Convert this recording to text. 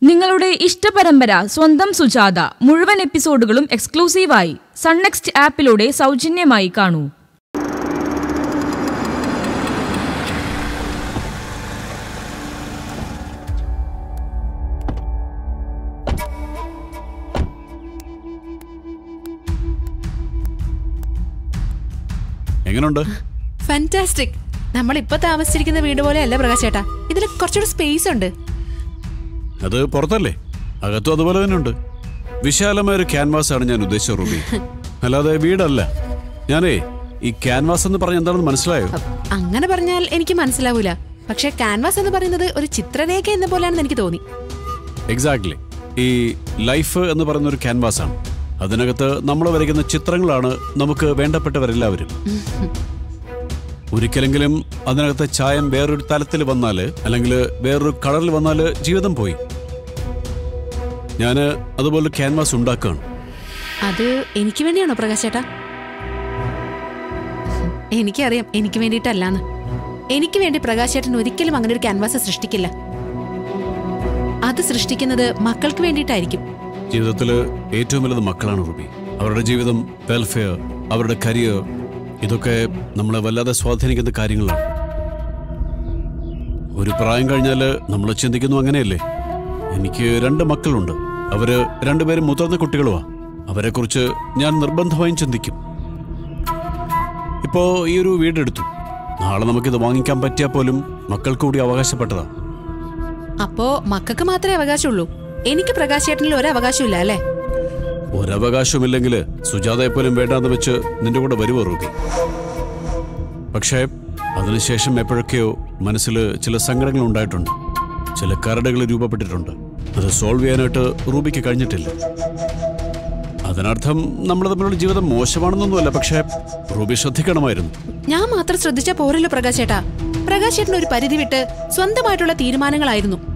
നിങ്ങളുടെ ഇഷ്ടപരമ്പര സ്വന്തം സുജാത മുഴുവൻ എപ്പിസോഡുകളും എക്സ്ക്ലൂസീവായി സൺനെക്സ്റ്റ് ആപ്പിലൂടെ സൗജന്യമായി കാണൂ എങ്ങനുണ്ട് ഫാന്റാസ്റ്റിക് നമ്മൾ ഇപ്പൊ താമസിച്ചിരിക്കുന്ന വീട് പോലെ അല്ല പ്രകാശ് ചേട്ടാ ഇതിൽ കുറച്ചുകൂടി സ്പേസ് ഉണ്ട് അത് പുറത്തല്ലേ അകത്തും അതുപോലെ തന്നെ ഉണ്ട് വിശാലമായ ഒരു ക്യാൻവാസ് ആണ് ഞാൻ ഉദ്ദേശിച്ച റൂബി അല്ലാതെ വീടല്ല ഞാനേ ഈ ക്യാൻവാസ് എന്ന് പറഞ്ഞ എന്താണെന്ന് മനസ്സിലായോ അങ്ങനെ പറഞ്ഞാൽ എനിക്ക് മനസ്സിലാവൂല പക്ഷെ കാൻവാസ് എന്ന് പറയുന്നത് ഒരു ചിത്രരേഖ എന്ന പോലെയാണെന്ന് എനിക്ക് തോന്നി എക്സാക്ട്ലി ഈ ലൈഫ് എന്ന് പറയുന്ന ഒരു ക്യാൻവാസ് ആണ് അതിനകത്ത് നമ്മൾ വരയ്ക്കുന്ന ചിത്രങ്ങളാണ് നമുക്ക് വേണ്ടപ്പെട്ടവരെല്ലാവരും ഒരിക്കലെങ്കിലും അതിനകത്തെ ചായം വേറൊരു തലത്തിൽ വന്നാല് അല്ലെങ്കിൽ വേറൊരു കളറിൽ വന്നാല് ജീവിതം പോയി ഞാന് അതുപോലെ ക്യാൻവാസ് ഉണ്ടാക്കുകയാണ് അത് എനിക്ക് വേണ്ടിയാണോ പ്രകാശ് ചേട്ടാ എനിക്കറിയാം എനിക്ക് വേണ്ടിയിട്ടല്ലാന്ന് എനിക്ക് വേണ്ടി പ്രകാശ് ചേട്ടൻ ഒരിക്കലും അങ്ങനെ ഒരു ക്യാൻവാസ് സൃഷ്ടിക്കില്ല അത് സൃഷ്ടിക്കുന്നത് മക്കൾക്ക് വേണ്ടിയിട്ടായിരിക്കും ജീവിതത്തിൽ ഏറ്റവും വലുത് മക്കളാണ് റുബി അവരുടെ ജീവിതം വെൽഫെയർ അവരുടെ കരിയർ ഇതൊക്കെ നമ്മളെ വല്ലാതെ സ്വാധീനിക്കുന്ന കാര്യങ്ങളാണ് ഒരു പ്രായം കഴിഞ്ഞാൽ നമ്മൾ ചിന്തിക്കുന്നു അങ്ങനെയല്ലേ എനിക്ക് രണ്ട് മക്കളുണ്ട് അവര് രണ്ടുപേരും മുതിർന്ന കുട്ടികളുമാ അവരെക്കുറിച്ച് ഞാൻ നിർബന്ധമായും ചിന്തിക്കും ഇപ്പോ ഈ ഒരു വീടെടുത്തു നാളെ നമുക്കിത് വാങ്ങിക്കാൻ പറ്റിയാൽ പോലും മക്കൾക്ക് കൂടി അവകാശപ്പെട്ടതാ അപ്പോ മക്കൾക്ക് മാത്രമേ അവകാശമുള്ളൂ എനിക്ക് പ്രകാശ് ചേട്ടനിൽ ഒരു അവകാശമില്ല അല്ലേ ഒരവകാശവുമില്ലെങ്കിൽ സുജാതയെ പോലും വേണ്ടാന്ന് വെച്ച് നിന്റെ കൂടെ വരുവോ റൂബി പക്ഷേ അതിനുശേഷം എപ്പോഴൊക്കെയോ മനസ്സിൽ ചില സങ്കടങ്ങൾ ഉണ്ടായിട്ടുണ്ട് ചില കരടുകൾ രൂപപ്പെട്ടിട്ടുണ്ട് അത് സോൾവ് ചെയ്യാനായിട്ട് റൂബിക്ക് കഴിഞ്ഞിട്ടില്ല അതിനർത്ഥം നമ്മൾ തമ്മിലുള്ള ജീവിതം മോശമാണെന്നൊന്നുമല്ല പക്ഷേ റൂബി ശ്രദ്ധിക്കണമായിരുന്നു ഞാൻ മാത്രം ശ്രദ്ധിച്ച പോരല്ലോ പ്രകാശ് ചേട്ടാ പ്രകാശ് ചേട്ടൻ ഒരു പരിധി വിട്ട് സ്വന്തമായിട്ടുള്ള തീരുമാനങ്ങളായിരുന്നു